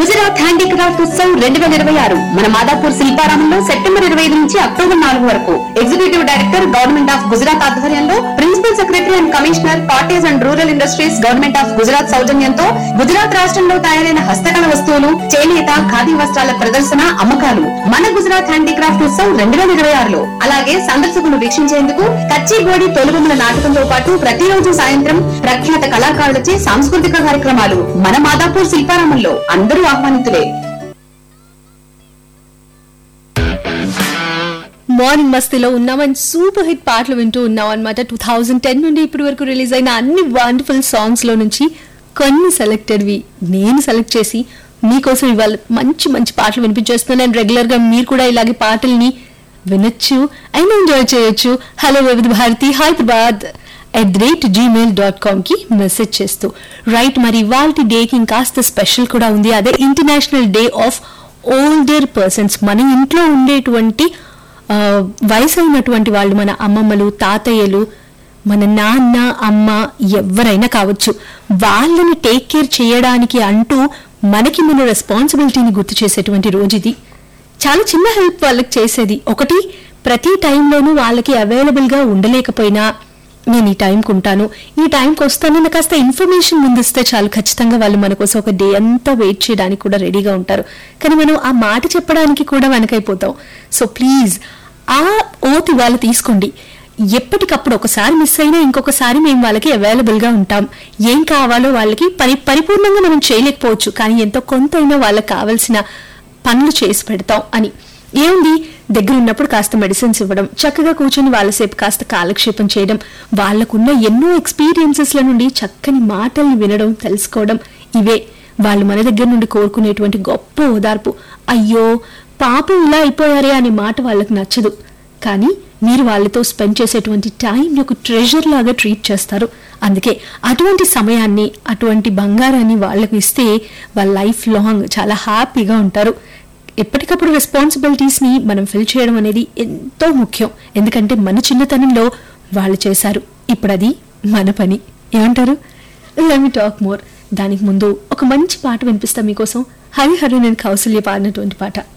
Gujarat handicraft Utsav రెండు వేల ఇరవై ఆరు మన మాదాపూర్ శిల్పారామంలో సెప్టెంబర్ ఇరవై ఐదు నుంచి అక్టోబర్ నాలుగు వరకు executive director government of Gujarat ఆధ్వర్యంలో principal secretary and commissioner cottage and rural industries government of Gujarat సౌజన్యంతో గుజరాత్ రాష్ట్రంలో తయారైన హస్తకళ వస్తువులు చేనేత ఖాదీ వస్త్రాల ప్రదర్శన అమ్మకాలు మన గుజరాత్ హ్యాండీక్రాఫ్ట్ ఉత్సవ్ రెండు వేల ఇరవై ఆరులో అలాగే సందర్శకులు వీక్షించేందుకు కచ్చిగోడి తొలుబొమ్మల నాటకంతో పాటు ప్రతిరోజు సాయంత్రం ప్రఖ్యాత కళాకారులచే సాంస్కృతిక కార్యక్రమాలు మన మాదాపూర్ శిల్పారామంలో అందరూ ఆహ్వానితులే మార్నింగ్ మస్తీలో ఉన్నామని సూపర్ హిట్ పాటలు వింటూ ఉన్నాం అనమాట టూ థౌజండ్ టెన్ నుండి ఇప్పటి వరకు రిలీజ్ అయిన అన్ని వండర్ఫుల్ సాంగ్స్ లో నుంచి కొన్ని సెలెక్టెడ్వి నేను సెలెక్ట్ చేసి మీకోసం ఇవాళ మంచి మంచి పాటలు వినిపించేస్తున్నాను రెగ్యులర్ గా మీరు కూడా ఇలాగే పాటల్ని వినొచ్చు అయినా ఎంజాయ్ చేయొచ్చు hello Vividh Bharati Hyderabad at the rate Gmail dot com కి మెసేజ్ చేస్తూ రైట్ మరి ఇవాళ డేకి ఇంకాస్త స్పెషల్ కూడా ఉంది అదే international day of older persons మన ఇంట్లో ఉండేటువంటి ఆ, వయసు అయినటువంటి వాళ్ళు మన అమ్మమ్మలు తాతయ్యలు మన నాన్న అమ్మ ఎవరైనా కావచ్చు వాళ్ళని టేక్ కేర్ చేయడానికి అంటూ మనకి మన రెస్పాన్సిబిలిటీని గుర్తు చేసేటువంటి రోజు ఇది చాలా చిన్న హెల్ప్ వాళ్ళకి చేసేది ఒకటి ప్రతి టైంలోనూ వాళ్ళకి అవైలబుల్ గా ఉండలేకపోయినా నేను ఈ టైంకి ఉంటాను ఈ టైంకి వస్తానని కాస్త ఇన్ఫర్మేషన్ ముందిస్తే చాలు ఖచ్చితంగా వాళ్ళు మన కోసం ఒక డే అంతా వెయిట్ చేయడానికి కూడా రెడీగా ఉంటారు కానీ మనం ఆ మాట చెప్పడానికి కూడా వెనకైపోతాం సో ప్లీజ్ ఆ ఓత్ ఇవాళ తీసుకోండి ఎప్పటికప్పుడు ఒకసారి మిస్ అయినా ఇంకొకసారి మేము వాళ్ళకి అవైలబుల్ గా ఉంటాం ఏం కావాలో వాళ్ళకి పరి పరిపూర్ణంగా మనం చేయలేకపోవచ్చు కానీ ఎంతో కొంత అయినా వాళ్ళకి కావాల్సిన పనులు చేసి పెడతాం అని ఏముంది దగ్గర ఉన్నప్పుడు కాస్త మెడిసిన్స్ ఇవ్వడం చక్కగా కూర్చొని వాళ్ళసేపు కాస్త కాలక్షేపం చేయడం వాళ్ళకున్న ఎన్నో ఎక్స్పీరియన్సెస్ల నుండి చక్కని మాటల్ని వినడం తెలుసుకోవడం ఇవే వాళ్ళు మన దగ్గర నుండి కోరుకునేటువంటి గొప్ప ఓదార్పు అయ్యో పాపం ఇలా అయిపోయారే అనే మాట వాళ్ళకి నచ్చదు కానీ మీరు వాళ్ళతో స్పెండ్ చేసేటువంటి టైం ఒక ట్రెజర్ లాగా ట్రీట్ చేస్తారు అందుకే అటువంటి సమయాన్ని అటువంటి బంగారాన్ని వాళ్ళకు ఇస్తే వాళ్ళ లైఫ్ లాంగ్ చాలా హ్యాపీగా ఉంటారు ఎప్పటికప్పుడు రెస్పాన్సిబిలిటీస్ ని మనం ఫిల్ చేయడం అనేది ఎంతో ముఖ్యం ఎందుకంటే మన చిన్నతనంలో వాళ్ళు చేశారు ఇప్పుడు అది మన పని ఏమంటారు లెట్ మీ టాక్ మోర్ దానికి ముందు ఒక మంచి పాట వినిపిస్తా మీకోసం హరి హరి నేను కౌసల్య పాడినటువంటి పాట